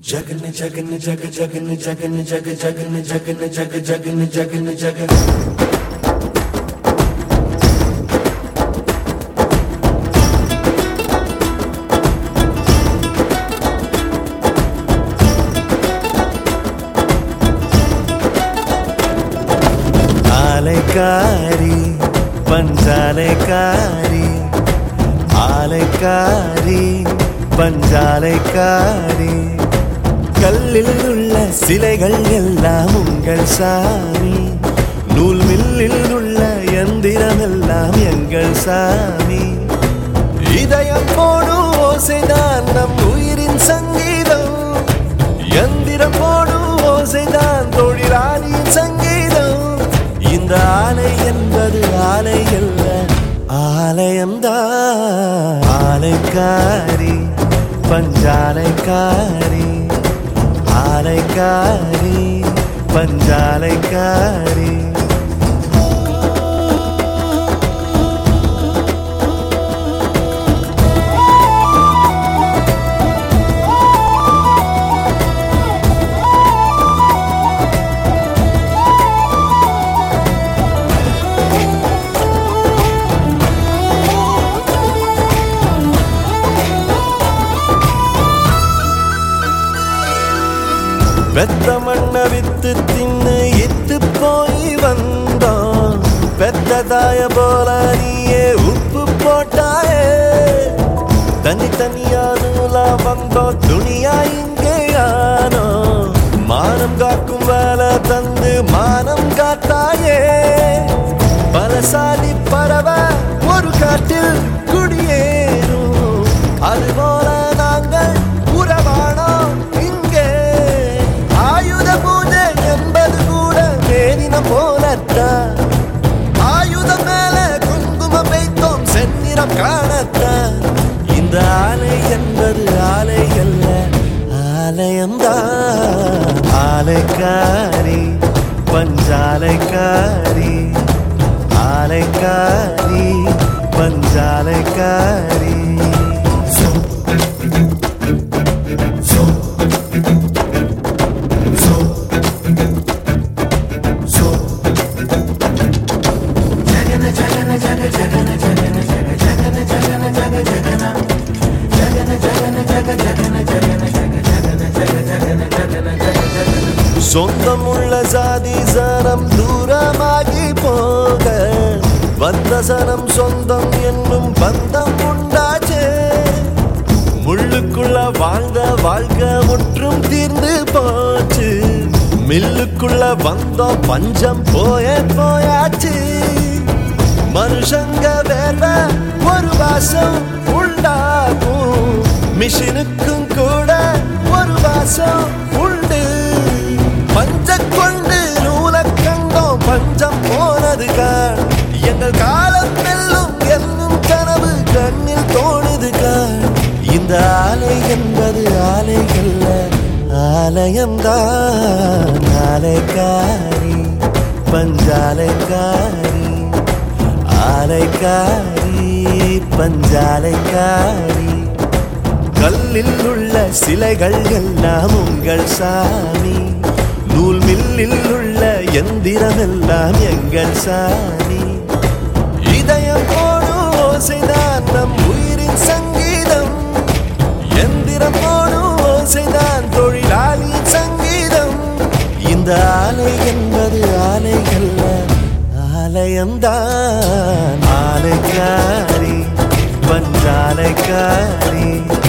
जगन जगन जग जगन जगन जग जगन जगन जग जगन जगन जग ஆலைக்காரி பஞ்சாலைக்காரி ஆலைக்காரி பஞ்சாலைக்காரி கல்லில் உள்ள சிலைகள் எல்லாம் உங்கள் சாமி நூல் மில்லில் உள்ள எந்திரம் எல்லாம் எங்கள் சாமி இதயம் போடும் ஓசைதான் நம் உயிரின் சங்கீதம் எந்திரம் போடும் ஓசைதான் தொழிலாளியின் சங்கீதம் இந்த ஆலை என்பது ஆலை அல்ல ஆலயம்தான் ஆலைக்காரி பஞ்சாலைக்காரி ஆலைக்காரி பஞ்சாலைக்காரி பெத்த மண்ண வித்து தின்னு இத்து போய் வந்தோம் பெத்ததாய போல நீயே உப்பு போட்டாயே தனி தனியாதுல வந்தோம் துணியா இங்கே ஆனோ மானம் காக்கும் வேலை தந்து மானம் காத்தாயே பலசாலி பறவை ஒரு காட்டில் குடியேறும் அதுபோல நாங்கள் உறவானோம் இங்கே ஆயுத பூஜை என்பது கூட மேதினம் போலத்தான் ஆயுதம் மேல குங்குமம் வைத்தோம் செந்நிறம் காணத்தான் இந்த ஆலை என்பது ஆலை அல்ல ஆலயம்தான் ஆலைக்காரி பஞ்சாலைக்காரி ஆலைக்காரி பஞ்சாலைக்காரி சொந்தமுள்ள சாதி சனம் தூரமாகி போக வந்த சனம் சொந்தம் என்னும் பந்தம் உண்டாச்சே முள்ளுக்குள்ள வாழ்ந்த வாழ்க்கை முற்றும் தீர்ந்து போச்சு மில்லுக்குள்ள வந்தோம் பஞ்சம் போய போயாச்சு மனுஷங்க வேர்வ ஒரு வாசம் உண்டாகும் மிஷினுக்கும் கூட ஒரு வாசம் உண்டு பஞ்ச கொண்டு நூலை கண்டோம் பஞ்சம் போனது கான் எங்கள் காலம் வெல்லும் என்னும் கனவு கண்ணில் தோணுது கான் இந்த ஆலை என்பது ஆலை அல்ல ஆலயம்தான் ஆலைக்காரி பஞ்சாலைக்காரி ஆலைக்காரி பஞ்சாலைக்காரி கல்லில் உள்ள சிலைகள் எல்லாம் உங்கள் சாமி நூல் மில்லில் உள்ள எந்திரம் எல்லாம் எங்கள் சாமி இதயம் போடும் ஓசைதான் நம் உயிரின் சங்கீதம் எந்திரம் போடும் ஓசைதான் தொழிலாளியின் சங்கீதம் இந்த ஆலை என்பது ஆலை அல்ல ஆலயம்தான் ஆலைக்காரி பஞ்சாலைக்காரி